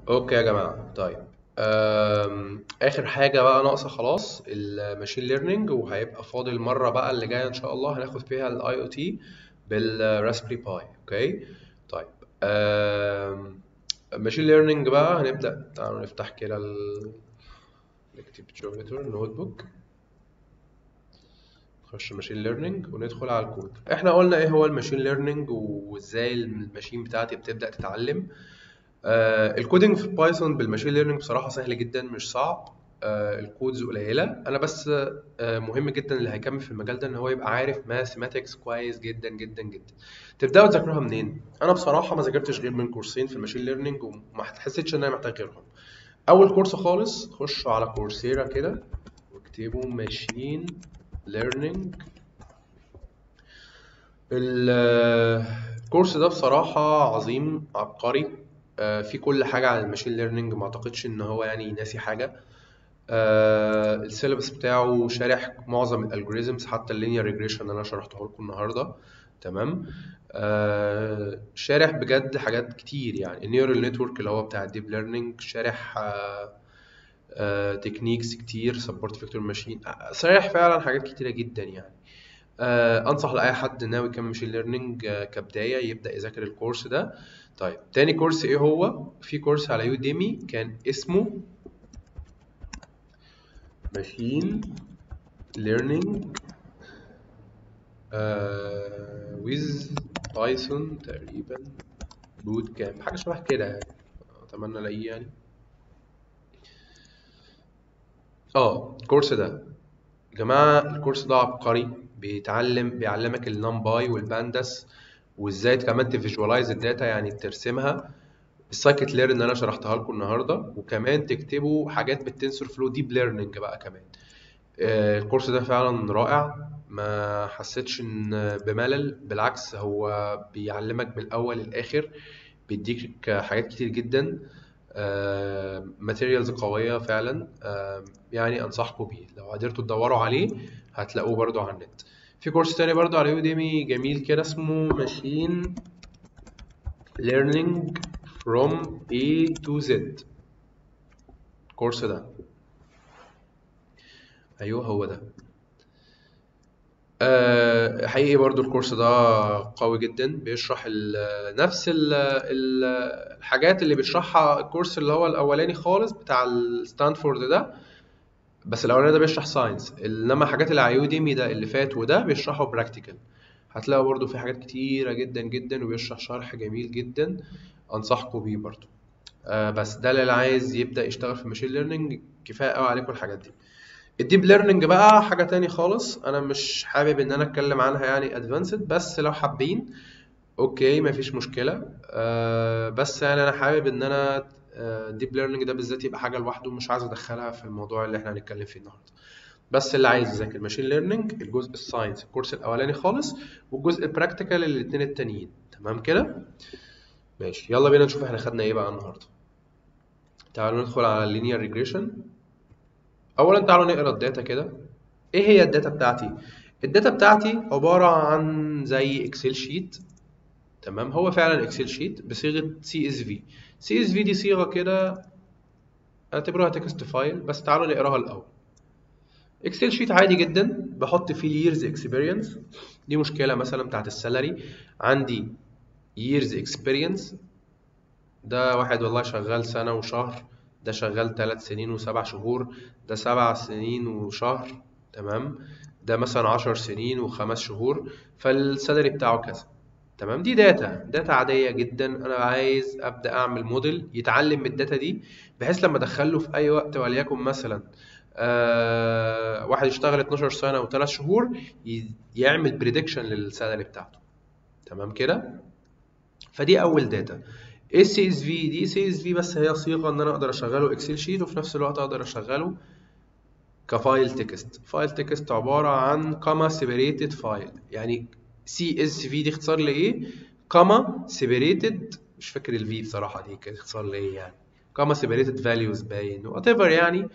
اوكي يا جماعه طيب أم، اخر حاجه بقى ناقصه خلاص الماشين ليرنينج وهيبقى فاضل مره بقى اللي جايه ان شاء الله هناخد فيها الاي او تي بالراسبري باي اوكي طيب الماشين ليرنينج بقى هنبدا تعالوا نفتح كده ال... نكتب جوبيتر نوت بوك نخش ماشين ليرنينج وندخل على الكود احنا قلنا ايه هو الماشين ليرنينج وازاي الماشين بتاعتي بتبدا تتعلم آه الكودينج في بايثون بالماشين ليرنينج بصراحه سهل جدا مش صعب آه الكودز قليله انا بس آه مهم جدا اللي هيكمل في المجال ده ان هو يبقى عارف ماثيماتكس كويس جدا جدا جدا تبداوا تذاكروها منين انا بصراحه ما ذاكرتش غير من كورسين في الماشين ليرنينج وما حسيتش ان انا محتاج غيرهم اول كورس خالص خشوا على كورسيرا كده واكتبوا ماشين ليرنينج الكورس ده بصراحه عظيم عبقري آه، في كل حاجة عن الماشين ليرنينج ما اعتقدش ان هو يعني ناسي حاجة آه، السيلبس بتاعه شارح معظم الالجوريزمز حتى اللينير ريجريشن اللي انا شرحته لكم النهارده تمام آه، شارح بجد حاجات كتير يعني النيورال نتورك اللي هو بتاع الديب ليرنينج شارح تكنيكس كتير سبورت فيكتور ماشين شارح فعلا حاجات كتيرة جدا يعني آه، انصح لاي حد ناوي يكمل ماشين ليرنينج كبدايه يبدا يذاكر الكورس ده طيب تاني كورس ايه هو في كورس على يوديمي كان اسمه ماشين ليرنينج ويز بايثون تقريبا بوت كامب حاجه شبه كده يعني اتمنى الاقيه يعني اه الكورس ده يا جماعه الكورس ده عبقري بيتعلم بيعلمك النمباي والبانداس وازاي كمان تفيجوالايز الداتا يعني ترسمها السايكت ليرن اللي انا شرحتها لكم النهارده وكمان تكتبوا حاجات بالتنسور فلو ديب ليرنينج بقى كمان آه، الكورس ده فعلا رائع ما حسيتش ان بملل بالعكس هو بيعلمك من الاول للاخر بيديك حاجات كتير جدا ماتيريالز قويه فعلا آه، يعني انصحكم بيه لو قدرتوا تدوروا عليه هتلاقوه برضو على النت في كورس تاني برضو على يوديمي جميل كده اسمه ماشين learning from A to Z الكورس ده ايوه هو ده آه حقيقي برضو الكورس ده قوي جدا بيشرح ال نفس ال ال الحاجات اللي بيشرحها الكورس اللي هو الاولاني خالص بتاع الستانفورد ده بس الاولاني ده بيشرح ساينس انما حاجات اللي على يوديمي ده اللي فات وده بيشرحه براكتيكال هتلاقوا برضو في حاجات كتيرة جدا جدا وبيشرح شرح جميل جدا انصحكم بيه برضو آه بس ده اللي عايز يبدأ يشتغل في ماشين ليرنينج كفاية قوي عليكم الحاجات دي الديب ليرنينج بقى حاجة تاني خالص انا مش حابب ان انا اتكلم عنها يعني ادفانسد بس لو حابين اوكي مفيش مشكلة آه بس يعني انا حابب ان انا الديب ليرنينج ده بالذات يبقى حاجة لوحده مش عايز ادخلها في الموضوع اللي احنا هنتكلم فيه النهارده بس اللي عايز يذاكر ماشين ليرنينج الجزء الساينس الكورس الاولاني خالص والجزء البراكتيكال الاثنين التانيين تمام كده ماشي يلا بينا نشوف احنا خدنا ايه بقى النهارده تعالوا ندخل على اللينير ريجريشن اولا تعالوا نقرا الداتا كده ايه هي الداتا بتاعتي الداتا بتاعتي عباره عن زي اكسل شيت تمام هو فعلا اكسل شيت بصيغه سي اس في سي اس في دي صيغه كده اعتبروها تكست فايل بس تعالوا نقراها الاول اكسل شيت عادي جدا بحط فيه اليرز اكسبيرينس دي مشكله مثلا بتاعت السالري عندي years experience ده واحد والله شغال سنة وشهر ده شغال ثلاث سنين وسبع شهور ده سبع سنين وشهر تمام ده مثلا عشر سنين وخمس شهور فالسالري بتاعه كذا تمام دي داتا داتا عادية جدا أنا عايز أبدأ أعمل موديل يتعلم من الداتا دي بحيث لما أدخله في أي وقت وليكن مثلا آه واحد يشتغل 12 سنة وثلاث شهور ي- يعمل بريدكشن للسالري بتاعته تمام كده فدي اول داتا ايه السي اس في دي سي اس في بس هي صيغه ان انا اقدر اشغله اكسل شيت وفي نفس الوقت اقدر اشغله كفايل تكست فايل تكست عباره عن كاما سيبريتد فايل يعني سي اس في دي اختصار لايه كاما سيبريتد مش فاكر الفي بصراحه دي كان اختصار لايه يعني كاما سيبريتد فاليوز باين وات ايفر يعني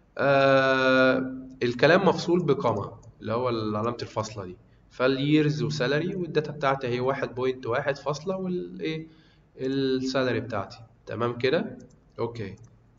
آه الكلام مفصول بكاما اللي هو علامه الفاصله دي فاليرز وسالري والداتا بتاعتي هي 1.1 فاصلة والايه السالري بتاعتي تمام كده اوكي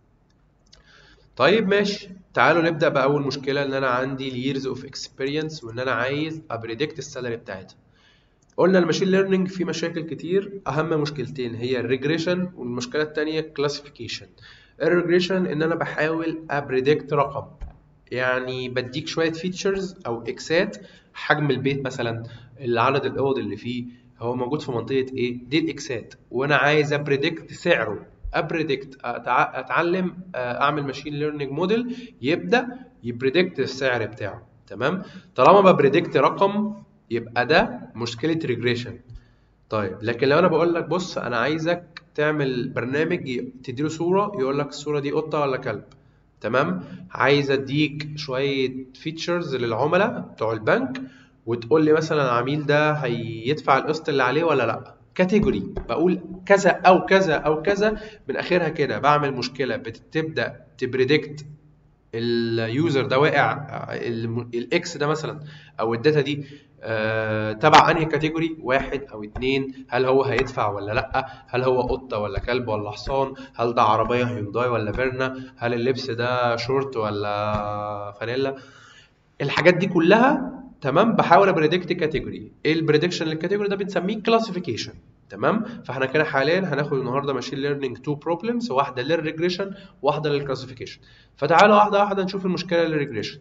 طيب ماشي تعالوا نبدا باول مشكله ان انا عندي اليرز اوف اكسبيرينس وان انا عايز ابريدكت السالري بتاعتها قلنا الماشين ليرنينج فيه مشاكل كتير اهم مشكلتين هي الريجريشن والمشكله الثانيه كلاسيفيكيشن الريجريشن ان انا بحاول ابريدكت رقم يعني بديك شويه فيتشرز او اكسات حجم البيت مثلا العدد الاوض اللي فيه هو موجود في منطقه ايه دي الاكسات وانا عايز ابريدكت سعره ابريدكت اتعلم اعمل ماشين ليرنينج موديل يبدا يبريدكت السعر بتاعه تمام طالما ببريدكت رقم يبقى ده مشكله ريجريشن طيب لكن لو انا بقول لك بص انا عايزك تعمل برنامج تديله صوره يقول لك الصوره دي قطه ولا كلب تمام عايز اديك شويه فيتشرز للعملاء بتوع البنك وتقول لي مثلا العميل ده هيدفع القسط اللي عليه ولا لا كاتيجوري بقول كذا او كذا او كذا من اخرها كده بعمل مشكله بتبدا تبريدكت اليوزر ده واقع الاكس ده مثلا او الداتا دي آه تبع انهي كاتيجوري واحد او اتنين هل هو هيدفع ولا لا هل هو قطه ولا كلب ولا حصان هل ده عربيه هيونداي ولا فيرنا هل اللبس ده شورت ولا فانيلا الحاجات دي كلها تمام بحاول ابريدكت كاتيجوري ايه البريدكشن للكاتيجوري ده بنسميه كلاسيفيكيشن تمام فاحنا كده حاليا هناخد النهارده ماشين ليرنينج تو بروبلمز واحده للريجريشن واحده للكلاسيفيكيشن فتعالوا واحده واحده نشوف المشكله للريجريشن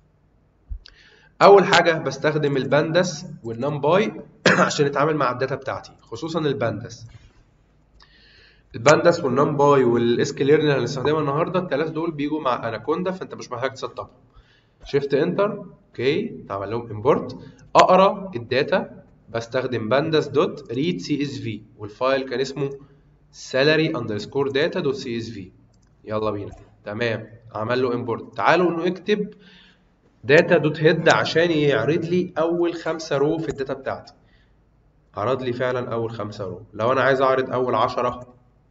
اول حاجه بستخدم البانداس والنمباي عشان اتعامل مع الداتا بتاعتي خصوصا البانداس البانداس والنمباي والاسكليرن اللي هنستخدمها النهارده الثلاث دول بيجوا مع اناكوندا فانت مش محتاج تسطبهم شيفت انتر اوكي تعمل لهم امبورت اقرا الداتا بستخدم بانداس دوت ريد سي اس في والفايل كان اسمه salary underscore data دوت سي اس في يلا بينا تمام عمل له امبورت تعالوا نكتب داتا دوت هيد عشان يعرض لي اول خمسه رو في الداتا بتاعتي عرض لي فعلا اول خمسه رو لو انا عايز اعرض اول 10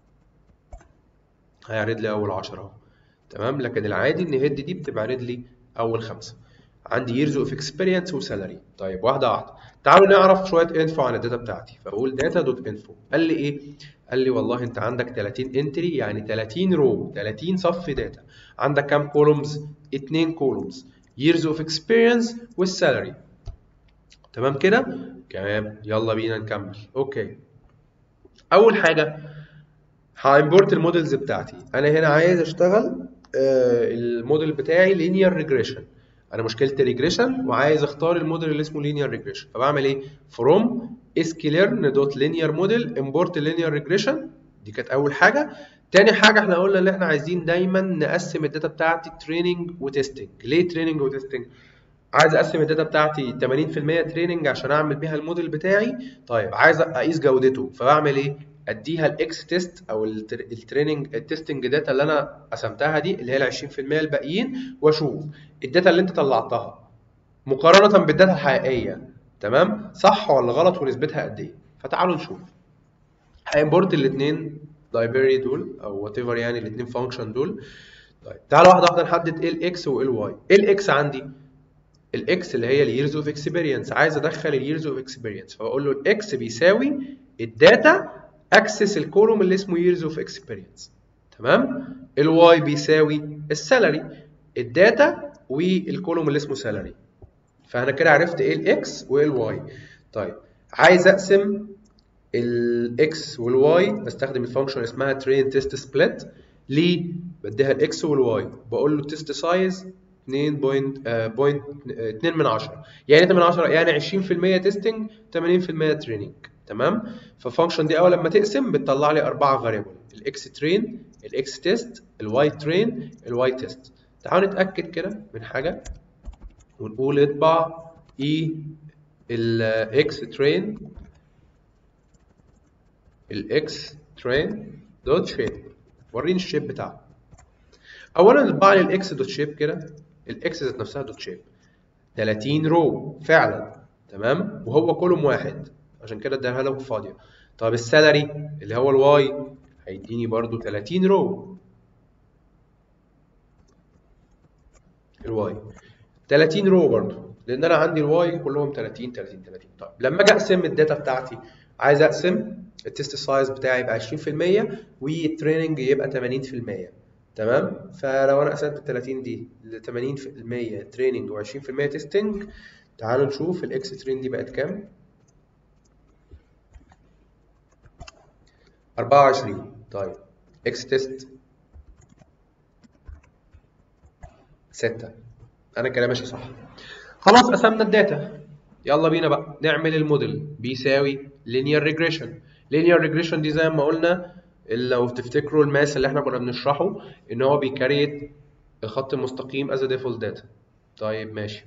هيعرض لي اول 10 اهو تمام لكن العادي ان هيد دي بتبقى عارض لي اول خمسه عندي years of experience وسالري طيب واحده واحده تعالوا نعرف شويه انفو عن الداتا بتاعتي فبقول داتا دوت انفو قال لي ايه قال لي والله انت عندك 30 انتري يعني 30 رو 30 صف داتا عندك كام كولومز 2 كولومز years of experience والسالري تمام كده تمام يلا بينا نكمل اوكي اول حاجه هامبورت المودلز بتاعتي انا هنا عايز اشتغل آه الموديل بتاعي linear regression انا مشكلتي ريجريشن وعايز اختار الموديل اللي اسمه linear regression فبعمل ايه from sklearn.linear model import linear regression دي كانت اول حاجه تاني حاجه احنا قلنا ان احنا عايزين دايما نقسم الداتا بتاعتي تريننج وتستنج ليه تريننج وتستنج عايز اقسم الداتا بتاعتي 80% تريننج عشان اعمل بيها الموديل بتاعي طيب عايز اقيس جودته فبعمل ايه اديها الاكس تيست او التريننج التستنج داتا اللي انا قسمتها دي اللي هي ال 20% الباقيين واشوف الداتا اللي انت طلعتها مقارنه بالداتا الحقيقيه تمام صح ولا غلط ونسبتها قد ايه فتعالوا نشوف هامبورت الاثنين لايبراري دول او وات ايفر يعني الاثنين فانكشن دول طيب تعالوا واحده واحده نحدد ايه الاكس وايه الواي ايه الاكس عندي الاكس اللي هي اليرز اوف اكسبيرينس عايز ادخل اليرز اوف اكسبيرينس فبقول له الاكس بيساوي الداتا اكسس الكولوم اللي اسمه years of experience تمام الواي بيساوي السالري الداتا والكولوم اللي اسمه سالري فانا كده عرفت ايه الاكس وايه الواي طيب عايز اقسم الاكس والواي بستخدم الفانكشن اسمها train test split ليه بديها الاكس والواي بقول له تيست سايز 2 بوينت بوينت 2 من 10 يعني 2 من 10 يعني 20% تيستنج 80% تريننج تمام فالفانكشن دي اول لما تقسم بتطلع لي اربعه فاريبل الاكس ترين الاكس تيست الواي ترين الواي تيست تعالوا نتاكد كده من حاجه ونقول اطبع اي الاكس ترين الاكس ترين دوت شيب وريني الشيب بتاعه اولا اطبع لي الاكس دوت شيب كده الاكس ذات نفسها دوت شيب 30 رو فعلا تمام وهو كولوم واحد عشان كده اديها لك فاضيه طب السالري اللي هو الواي هيديني برضو 30 رو الواي 30 رو برضو لان انا عندي الواي كلهم 30 30 30 طيب لما اجي اقسم الداتا بتاعتي عايز اقسم التست سايز بتاعي يبقى 20% والتريننج يبقى 80% تمام فلو انا قسمت ال 30 دي ل 80% تريننج و20% تيستنج تعالوا نشوف الاكس ترين دي بقت كام 24 طيب اكس تيست 6 انا كده ماشي صح خلاص قسمنا الداتا يلا بينا بقى نعمل الموديل بيساوي linear regression linear regression دي زي ما قلنا لو تفتكروا الماس اللي احنا كنا بنشرحه ان هو بيكريت الخط المستقيم as a default data طيب ماشي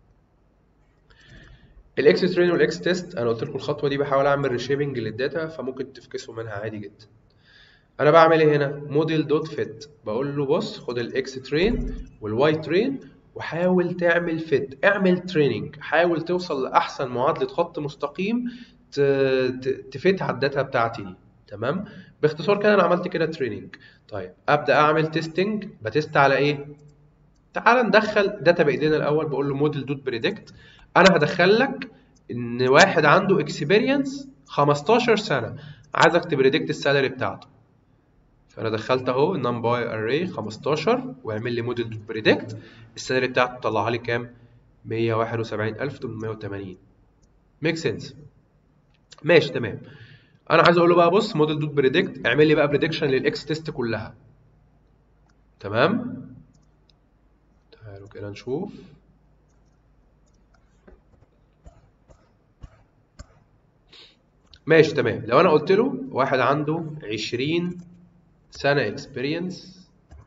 الاكس ترين والاكس تيست انا قلت لكم الخطوه دي بحاول اعمل ريشيبنج للداتا فممكن تفكسوا منها عادي جدا انا بعمل ايه هنا موديل دوت فيت بقول له بص خد الاكس ترين والواي ترين وحاول تعمل فيت اعمل تريننج حاول توصل لاحسن معادله خط مستقيم تفيت على الداتا بتاعتي دي تمام باختصار كده انا عملت كده تريننج طيب ابدا اعمل تيستنج بتست على ايه تعال ندخل داتا بايدينا الاول بقول له موديل دوت بريدكت انا هدخل لك ان واحد عنده اكسبيرينس 15 سنه عايزك تبريدكت السالري بتاعته فانا دخلت اهو النم باي اري 15 واعمل لي موديل دوت بريدكت السالري بتاعته طلعها لي كام 171880 ميك سنس ماشي تمام انا عايز اقول له بقى بص موديل دوت بريدكت اعمل لي بقى بريدكشن للاكس تيست كلها تمام تعالوا كده نشوف ماشي تمام لو انا قلت له واحد عنده 20 سنه اكسبيرينس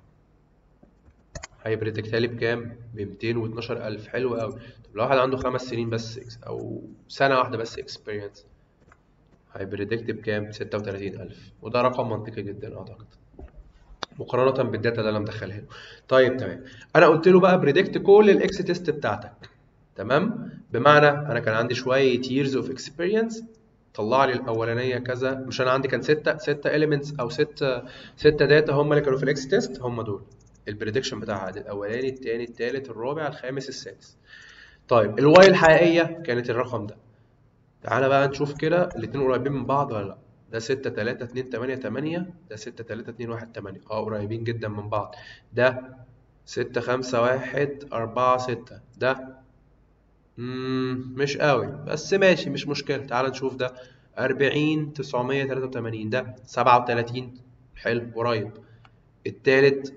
هيبريدكتها لي بكام؟ ب 212000 حلو قوي طب لو واحد عنده خمس سنين بس او سنه واحده بس اكسبيرينس هيبريدكت بكام؟ ب 36000 وده رقم منطقي جدا اعتقد مقارنة بالداتا اللي انا مدخلها له. طيب تمام. انا قلت له بقى بريدكت كل الاكس تيست بتاعتك. تمام؟ بمعنى انا كان عندي شوية years اوف اكسبيرينس طلع لي الاولانيه كذا مش انا عندي كان ستة ستة elements او ستة ستة داتا هم اللي كانوا في الاكس تيست هم دول البريدكشن بتاعها الاولاني الثاني الثالث الرابع الخامس السادس طيب الواي الحقيقيه كانت الرقم ده تعالى بقى نشوف كده الاثنين قريبين من بعض ولا لا ده 6 3 2 8 8 ده 6 3 2 1 8 اه قريبين جدا من بعض ده 6 5 1 4 6 ده مم مش قوي بس ماشي مش مشكلة تعال نشوف ده 40 983 ده 37 حلو قريب التالت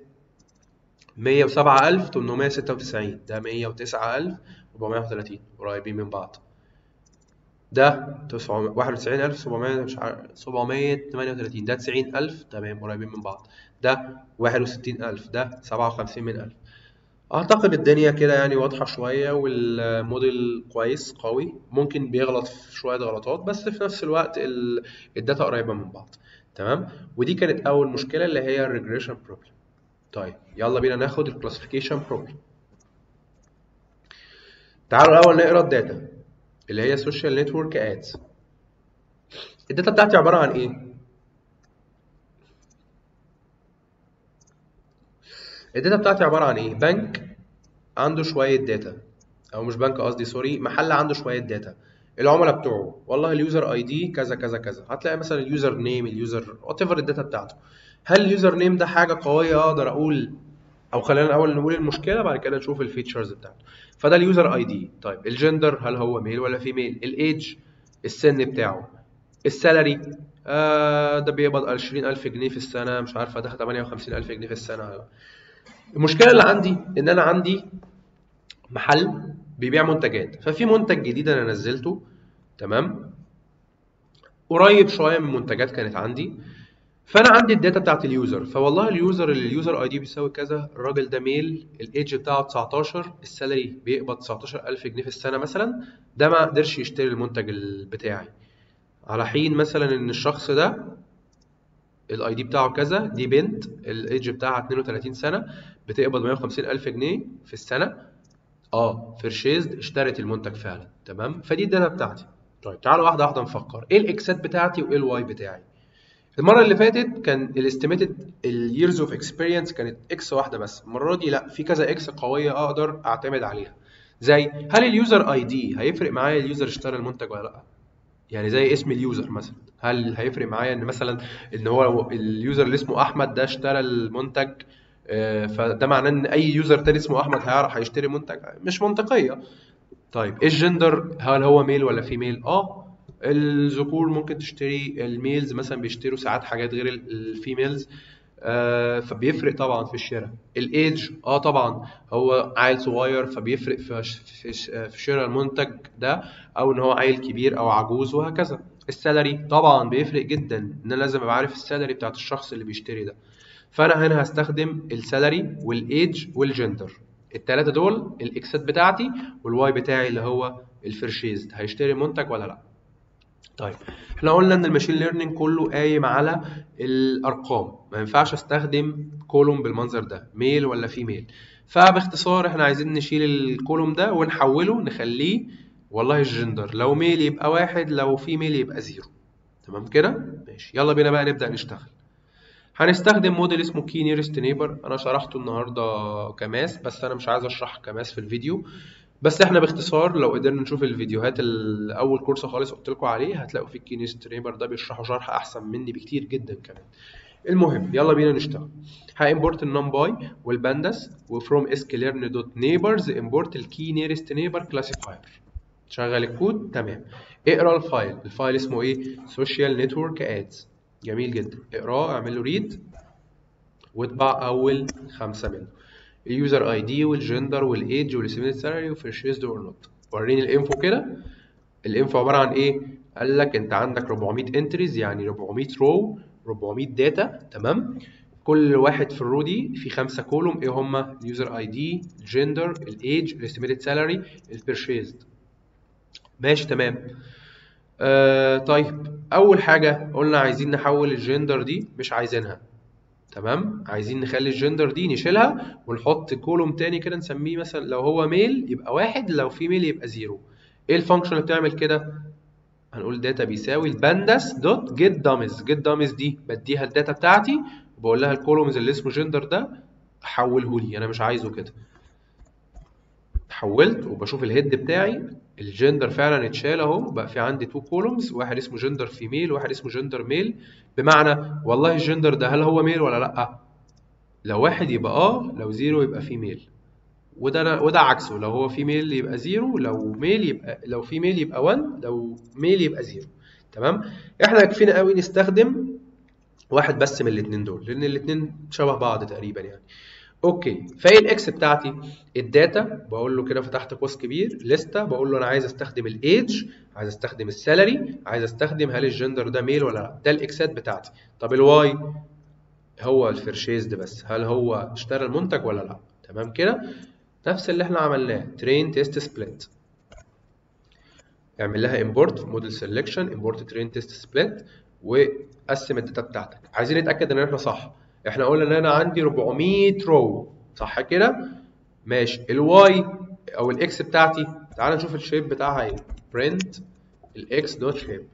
107896 ده 109430 قريبين من بعض ده 91700 مش عارف 738 ده 90000 تمام قريبين من بعض ده 61000 ده 57 من 1000 اعتقد الدنيا كده يعني واضحه شويه والموديل كويس قوي ممكن بيغلط في شويه غلطات بس في نفس الوقت الداتا قريبه من بعض تمام ودي كانت اول مشكله اللي هي الريجريشن بروبلم طيب يلا بينا ناخد الكلاسيفيكيشن بروبلم تعالوا الاول نقرا الداتا اللي هي سوشيال نتورك ادز الداتا بتاعتي عباره عن ايه الداتا بتاعتي عباره عن ايه بنك عنده شويه داتا او مش بنك قصدي سوري محل عنده شويه داتا العملاء بتوعه والله اليوزر اي دي كذا كذا كذا هتلاقي مثلا اليوزر نيم اليوزر وات ايفر الداتا بتاعته هل اليوزر نيم ده حاجه قويه اقدر اقول او خلينا الاول نقول المشكله بعد كده نشوف الفيتشرز بتاعته فده اليوزر اي دي طيب الجندر هل هو ميل ولا فيميل الايدج السن بتاعه السالري آه ده بيقبض 20000 جنيه في السنه مش عارفه ده 58000 جنيه في السنه المشكله اللي عندي ان انا عندي محل بيبيع منتجات ففي منتج جديد انا نزلته تمام قريب شويه من منتجات كانت عندي فانا عندي الداتا بتاعت اليوزر فوالله اليوزر اللي اليوزر اي دي بيساوي كذا الراجل ده ميل الايدج بتاعه 19 السالري بيقبض 19000 جنيه في السنه مثلا ده ما قدرش يشتري المنتج بتاعي على حين مثلا ان الشخص ده الاي دي بتاعه كذا دي بنت الايدج بتاعها 32 سنه بتقبض 150 الف جنيه في السنه اه فرشيزد اشترت المنتج فعلا تمام فدي الداتا بتاعتي طيب تعالوا واحده واحده نفكر ايه الاكسات بتاعتي وايه الواي بتاعي المره اللي فاتت كان الاستيميتد اليرز اوف اكسبيرينس كانت اكس واحده بس المره دي لا في كذا اكس قويه اقدر اعتمد عليها زي هل اليوزر اي دي هيفرق معايا اليوزر اشترى المنتج ولا لا يعني زي اسم اليوزر مثلا هل هيفرق معايا ان مثلا ان هو اليوزر اللي اسمه احمد ده اشترى المنتج آه، فده معناه ان اي يوزر تاني اسمه احمد هيعرف هيشتري منتج مش منطقيه طيب ايه الجندر هل هو ميل ولا فيميل اه الذكور ممكن تشتري الميلز مثلا بيشتروا ساعات حاجات غير ال- الفيميلز آه فبيفرق طبعا في الشراء الايدج اه طبعا هو عيل صغير فبيفرق في في في شراء المنتج ده او ان هو عيل كبير او عجوز وهكذا السالري طبعا بيفرق جدا ان انا لازم ابقى عارف السالري بتاعت الشخص اللي بيشتري ده فانا هنا هستخدم السالري والايدج والجندر التلاتة دول الاكسات بتاعتي والواي بتاعي اللي هو الفرشيزد هيشتري منتج ولا لا طيب احنا قلنا ان الماشين ليرنينج كله قايم على الارقام ما ينفعش استخدم كولوم بالمنظر ده ميل ولا فيميل فباختصار احنا عايزين نشيل الكولوم ده ونحوله نخليه والله الجندر لو ميل يبقى واحد لو فيميل يبقى زيرو تمام كده ماشي يلا بينا بقى نبدأ نشتغل هنستخدم موديل اسمه كي نيرست نيبر انا شرحته النهارده كماس بس انا مش عايز اشرح كماس في الفيديو بس احنا باختصار لو قدرنا نشوف الفيديوهات الاول كورس خالص قلت لكم عليه هتلاقوا في الكي نيرست نيبر ده بيشرحوا شرح احسن مني بكتير جدا كمان المهم يلا بينا نشتغل هامبورت النمباي والبانداس وفروم اسكليرن دوت نيبرز امبورت الكي نيرست نيبر كلاسيفاير شغل الكود تمام اقرا الفايل الفايل اسمه ايه سوشيال نتورك ادز جميل جدا اقراه اعمل له ريد واطبع اول خمسه منه اليوزر اي دي والجندر والايدج والاستيميتد سالري وفرشيزد اور نوت وريني الانفو كده الانفو عباره عن ايه قال لك انت عندك 400 انتريز يعني 400 رو 400 داتا تمام كل واحد في الرو دي في خمسه كولوم ايه هما اليوزر اي دي الجندر الايدج الاستيميتد سالري البرشيزد ماشي تمام آه طيب اول حاجه قلنا عايزين نحول الجندر دي مش عايزينها تمام عايزين نخلي الجندر دي نشيلها ونحط كولوم تاني كده نسميه مثلا لو هو ميل يبقى واحد لو في ميل يبقى زيرو ايه الفانكشن اللي بتعمل كده هنقول داتا بيساوي البانداس دوت جيت دامز جيت دامز دي بديها الداتا بتاعتي وبقول لها الكولومز اللي اسمه جندر ده حوله لي انا مش عايزه كده حولت وبشوف الهيد بتاعي الجندر فعلا اتشال اهو بقى في عندي تو كولومز واحد اسمه جندر فيميل وواحد اسمه جندر ميل بمعنى والله الجندر ده هل هو ميل ولا لا لو واحد يبقى اه لو زيرو يبقى فيميل وده وده عكسه لو هو فيميل يبقى زيرو لو ميل يبقى لو فيميل يبقى 1 لو ميل يبقى زيرو تمام احنا يكفينا قوي نستخدم واحد بس من الاثنين دول لان الاثنين شبه بعض تقريبا يعني اوكي فايه الاكس بتاعتي الداتا بقول له كده فتحت قوس كبير لسته بقول له انا عايز استخدم الايدج عايز استخدم السالري عايز استخدم هل الجندر ده ميل ولا لا ده الاكسات بتاعتي طب الواي هو الفرشيزد بس هل هو اشترى المنتج ولا لا تمام كده نفس اللي احنا عملناه ترين تيست سبليت اعمل لها امبورت موديل سيلكشن امبورت ترين تيست سبليت وقسم الداتا بتاعتك عايزين نتاكد ان احنا صح احنا قلنا ان انا عندي 400 رو صح كده ماشي الواي او الاكس بتاعتي تعال نشوف الشيب بتاعها ايه print الاكس دوت شيب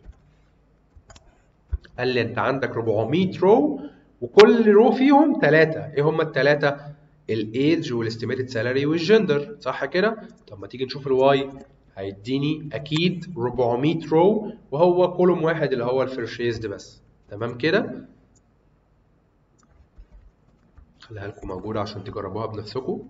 قال لي انت عندك 400 رو وكل رو فيهم ثلاثة ايه هم الثلاثة الايدج والاستيميتد سالاري والجندر صح كده طب ما تيجي نشوف الواي هيديني اكيد 400 رو وهو كولوم واحد اللي هو الفرشيزد بس تمام كده خليها لكم موجودة عشان تجربوها بنفسكم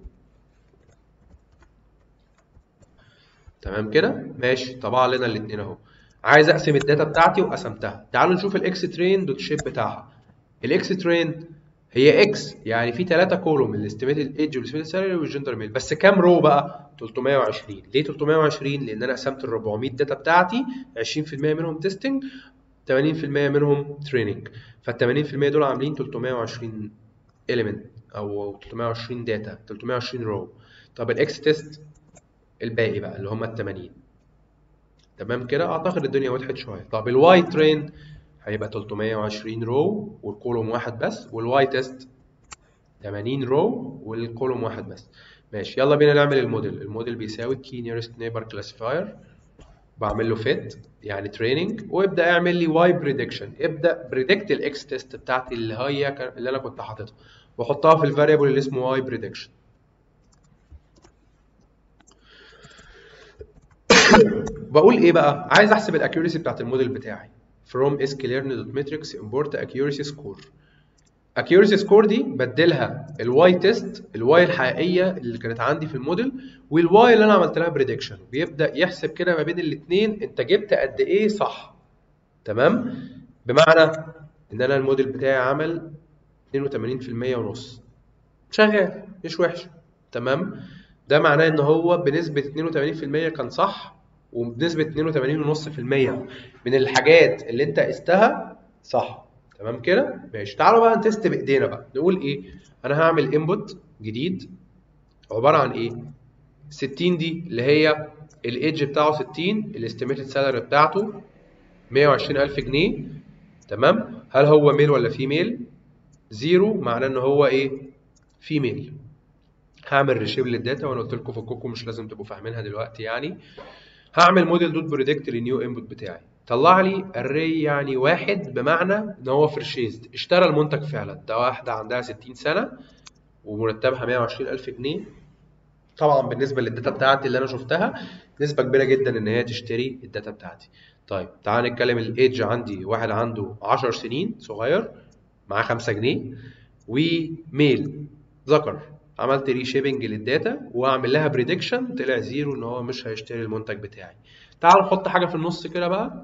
تمام كده ماشي طبع لنا الاثنين اهو عايز اقسم الداتا بتاعتي وقسمتها تعالوا نشوف الاكس ترين دوت شيب بتاعها الاكس ترين هي اكس يعني في ثلاثة كولوم الاستيميتد ايدج والاستيميتد سالري والجندر ميل بس كام رو بقى 320 ليه 320 لان انا قسمت ال 400 داتا بتاعتي 20% منهم تيستنج 80% منهم تريننج فال 80% دول عاملين 320 element او 320 داتا 320 رو طب الاكس تيست الباقي بقى اللي هم ال 80 تمام كده اعتقد الدنيا وضحت شويه طب الواي ترين هيبقى 320 رو والكولوم واحد بس والواي تيست 80 رو والكولوم واحد بس ماشي يلا بينا نعمل الموديل الموديل بيساوي key nearest neighbor classifier بعمل له fit يعني training وابدا اعمل لي y prediction ابدا predict الاكس تيست بتاعتي اللي هي اللي انا كنت حاططها واحطها في الفاريبل اللي اسمه y prediction بقول ايه بقى عايز احسب الاكيوريسي بتاعت الموديل بتاعي from sklearn.metrics import accuracy score accuracy score دي بدلها الواي تيست الواي الحقيقيه اللي كانت عندي في الموديل والواي اللي انا عملت لها بريدكشن بيبدا يحسب كده ما بين الاثنين انت جبت قد ايه صح تمام بمعنى ان انا الموديل بتاعي عمل 82% ونص شغال مش وحش تمام ده معناه ان هو بنسبه 82% كان صح وبنسبه 82.5% من الحاجات اللي انت قستها صح تمام كده ماشي تعالوا بقى نتست بايدينا بقى نقول ايه انا هعمل انبوت جديد عباره عن ايه 60 دي اللي هي الايدج بتاعه 60 الاستيميتد سالري بتاعته 120000 جنيه تمام هل هو ميل ولا فيميل زيرو معناه ان هو ايه فيميل هعمل ريشيب للداتا وانا قلت لكم فككم مش لازم تبقوا فاهمينها دلوقتي يعني هعمل موديل دوت بريدكت للنيو انبوت بتاعي طلع لي اري يعني واحد بمعنى ان هو فرشيزد اشترى المنتج فعلا ده واحده عندها 60 سنه ومرتبها 120000 جنيه طبعا بالنسبه للداتا بتاعتي اللي انا شفتها نسبه كبيره جدا ان هي تشتري الداتا بتاعتي طيب تعال نتكلم الايدج عندي واحد عنده 10 سنين صغير معاه 5 جنيه وميل ذكر عملت ريشيبنج للداتا واعمل لها بريدكشن طلع زيرو ان هو مش هيشتري المنتج بتاعي تعال نحط حاجه في النص كده بقى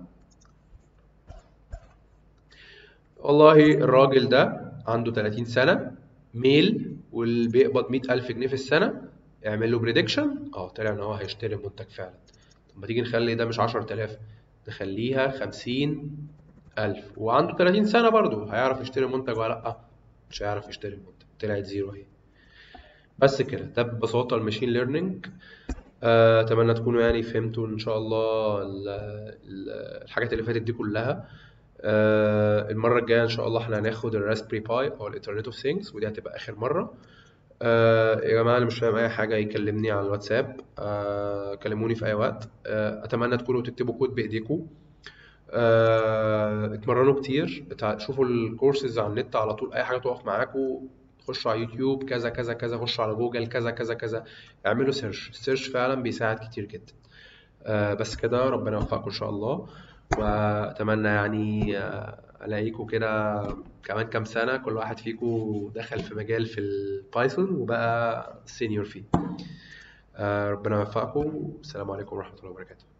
والله الراجل ده عنده 30 سنه ميل واللي بيقبض 100000 جنيه في السنه اعمل له بريدكشن اه طلع ان هو هيشتري المنتج فعلا طب ما تيجي نخلي ده مش 10000 نخليها 50000 وعنده 30 سنه برضه هيعرف يشتري المنتج ولا لا مش هيعرف يشتري المنتج طلعت زيرو اهي بس كده ده ببساطه الماشين ليرنينج اتمنى تكونوا يعني فهمتوا ان شاء الله ال- ال- الحاجات اللي فاتت دي كلها آه، المره الجايه ان شاء الله احنا هناخد الراسبري باي او الانترنت اوف ثينجز ودي هتبقى اخر مره آه، يا جماعه اللي مش فاهم اي حاجه يكلمني على الواتساب آه، كلموني في اي وقت آه، اتمنى تكونوا تكتبوا كود بايديكم آه، اتمرنوا كتير اتع- شوفوا الكورسز على النت على طول اي حاجه تقف معاكم خشوا على يوتيوب كذا كذا كذا خشوا على جوجل كذا كذا كذا اعملوا سيرش السيرش فعلا بيساعد كتير جدا آه، بس كده ربنا يوفقكم ان شاء الله واتمنى يعني آه، الاقيكم كده كمان كام سنه كل واحد فيكم دخل في مجال في البايثون وبقى سينيور فيه آه، ربنا يوفقكم والسلام عليكم ورحمه الله وبركاته